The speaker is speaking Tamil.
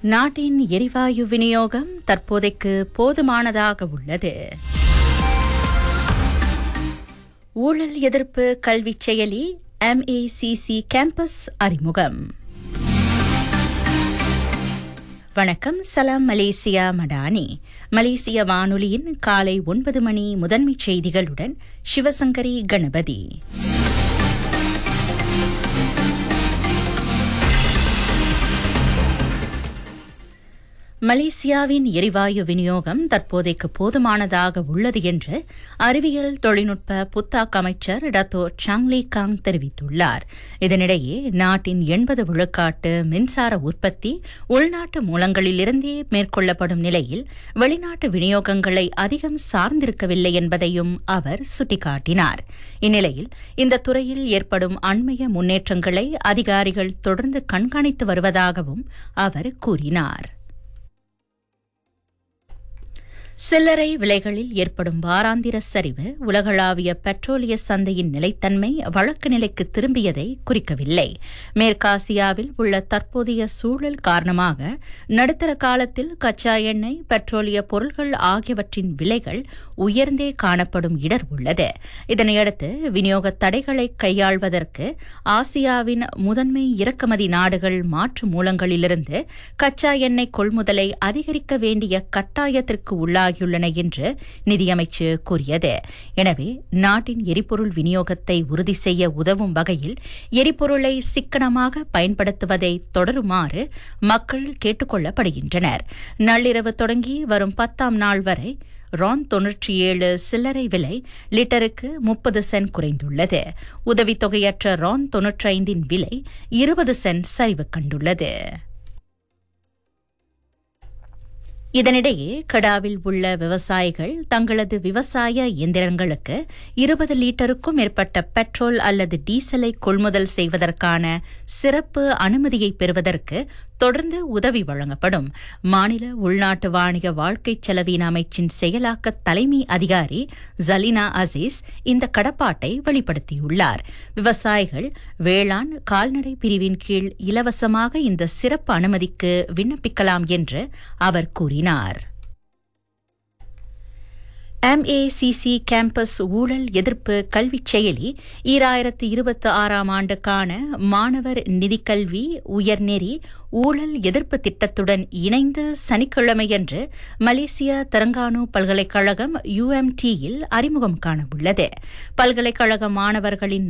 நாட்டின் எரிவாயு விநியோகம் தற்போதைக்கு போதுமானதாக உள்ளது ஊழல் எதிர்ப்பு கல்விச் செயலி எம்ஏசிசி கேம்பஸ் அறிமுகம் வணக்கம் சலாம் மலேசியா மடானி மலேசிய வானொலியின் காலை ஒன்பது மணி முதன்மைச் செய்திகளுடன் சிவசங்கரி கணபதி மலேசியாவின் எரிவாயு விநியோகம் தற்போதைக்கு போதுமானதாக உள்ளது என்று அறிவியல் தொழில்நுட்ப புத்தாக்க அமைச்சர் டத்தோ சாங்லி காங் தெரிவித்துள்ளார் இதனிடையே நாட்டின் எண்பது விழுக்காட்டு மின்சார உற்பத்தி உள்நாட்டு மூலங்களிலிருந்தே மேற்கொள்ளப்படும் நிலையில் வெளிநாட்டு விநியோகங்களை அதிகம் சார்ந்திருக்கவில்லை என்பதையும் அவர் சுட்டிக்காட்டினார் இந்நிலையில் இந்த துறையில் ஏற்படும் அண்மைய முன்னேற்றங்களை அதிகாரிகள் தொடர்ந்து கண்காணித்து வருவதாகவும் அவர் கூறினார் சில்லறை விலைகளில் ஏற்படும் வாராந்திர சரிவு உலகளாவிய பெட்ரோலிய சந்தையின் நிலைத்தன்மை வழக்கு நிலைக்கு திரும்பியதை குறிக்கவில்லை மேற்காசியாவில் உள்ள தற்போதைய சூழல் காரணமாக நடுத்தர காலத்தில் கச்சா எண்ணெய் பெட்ரோலிய பொருட்கள் ஆகியவற்றின் விலைகள் உயர்ந்தே காணப்படும் இடர் உள்ளது இதனையடுத்து விநியோக தடைகளை கையாள்வதற்கு ஆசியாவின் முதன்மை இறக்குமதி நாடுகள் மாற்று மூலங்களிலிருந்து கச்சா எண்ணெய் கொள்முதலை அதிகரிக்க வேண்டிய கட்டாயத்திற்கு உள்ளாக ஆகியுள்ளன என்று நிதியமைச்சு கூறியது எனவே நாட்டின் எரிபொருள் விநியோகத்தை உறுதி செய்ய உதவும் வகையில் எரிபொருளை சிக்கனமாக பயன்படுத்துவதை தொடருமாறு மக்கள் கேட்டுக் கொள்ளப்படுகின்றனர் நள்ளிரவு தொடங்கி வரும் பத்தாம் நாள் வரை ரான் தொன்னூற்றி ஏழு சில்லறை விலை லிட்டருக்கு முப்பது சென்ட் குறைந்துள்ளது உதவித்தொகையற்ற ரான் தொன்னூற்றி ஐந்தின் விலை இருபது சென்ட் சரிவு கண்டுள்ளது இதனிடையே கடாவில் உள்ள விவசாயிகள் தங்களது விவசாய இயந்திரங்களுக்கு இருபது லீட்டருக்கும் மேற்பட்ட பெட்ரோல் அல்லது டீசலை கொள்முதல் செய்வதற்கான சிறப்பு அனுமதியை பெறுவதற்கு தொடர்ந்து உதவி வழங்கப்படும் மாநில உள்நாட்டு வாணிக வாழ்க்கை செலவின அமைச்சின் செயலாக்க தலைமை அதிகாரி ஜலினா அசீஸ் இந்த கடப்பாட்டை வெளிப்படுத்தியுள்ளார் விவசாயிகள் வேளாண் கால்நடை பிரிவின் கீழ் இலவசமாக இந்த சிறப்பு அனுமதிக்கு விண்ணப்பிக்கலாம் என்று அவர் கூறினார் எம்ஏசிசி கேம்பஸ் ஊழல் எதிர்ப்பு கல்விச் செயலி ஈராயிரத்து இருபத்தி ஆறாம் ஆண்டுக்கான மாணவர் நிதிக்கல்வி உயர்நெறி ஊழல் எதிர்ப்பு திட்டத்துடன் இணைந்து சனிக்கிழமையன்று மலேசிய தெலங்கானு பல்கலைக்கழகம் யுஎம்டியில் அறிமுகம் காணவுள்ளது பல்கலைக்கழக மாணவர்களின்